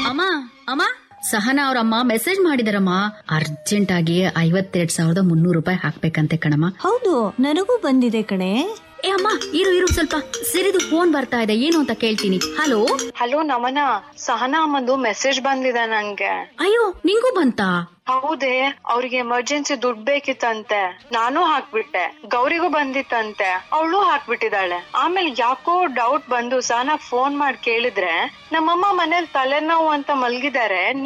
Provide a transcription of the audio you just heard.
ಅಮ್ಮ ಅಮ್ಮ ಸಹನಾ ಅವ್ರಮ್ಮ ಮೆಸೇಜ್ ಮಾಡಿದಾರಮ್ಮ ಅರ್ಜೆಂಟ್ ಆಗಿ ಐವತ್ತೆರಡ್ ಸಾವಿರದ ಮುನ್ನೂರು ರೂಪಾಯಿ ಹಾಕ್ಬೇಕಂತೆ ಕಣಮ್ಮ ಹೌದು ನನಗೂ ಬಂದಿದೆ ಕಣೆ ಏ ಅಮ್ಮ ಇರು ಇರು ಸ್ವಲ್ಪ ಸಿರಿದು ಫೋನ್ ಬರ್ತಾ ಇದೆ ಏನು ಅಂತ ಕೇಳ್ತೀನಿ ಹಲೋ ಹಲೋ ನಮನ ಸಹನಾ ಅಮ್ಮಂದು ಮೆಸೇಜ್ ಬಂದಿದೆ ನಂಗೆ ಅಯ್ಯೋ ನಿಂಗೂ ಬಂತಾ ಹೌದೇ ಅವ್ರಿಗೆ ಎಮರ್ಜೆನ್ಸಿ ದುಡ್ಡು ಬೇಕಿತ್ತಂತೆ ನಾನು ಹಾಕ್ಬಿಟ್ಟೆ ಗೌರಿಗೂ ಬಂದಿತ್ತಂತೆ ಅವಳು ಹಾಕ್ಬಿಟ್ಟಿದ್ದಾಳೆ ಆಮೇಲೆ ಯಾಕೋ ಡೌಟ್ ಬಂದು ಸಹನಾ ಫೋನ್ ಮಾಡಿ ಕೇಳಿದ್ರೆ ನಮ್ಮಮ್ಮ ಮನೇಲಿ ತಲೆನೋವು ಅಂತ ಮಲ್ಗಿದ್ದಾರೆ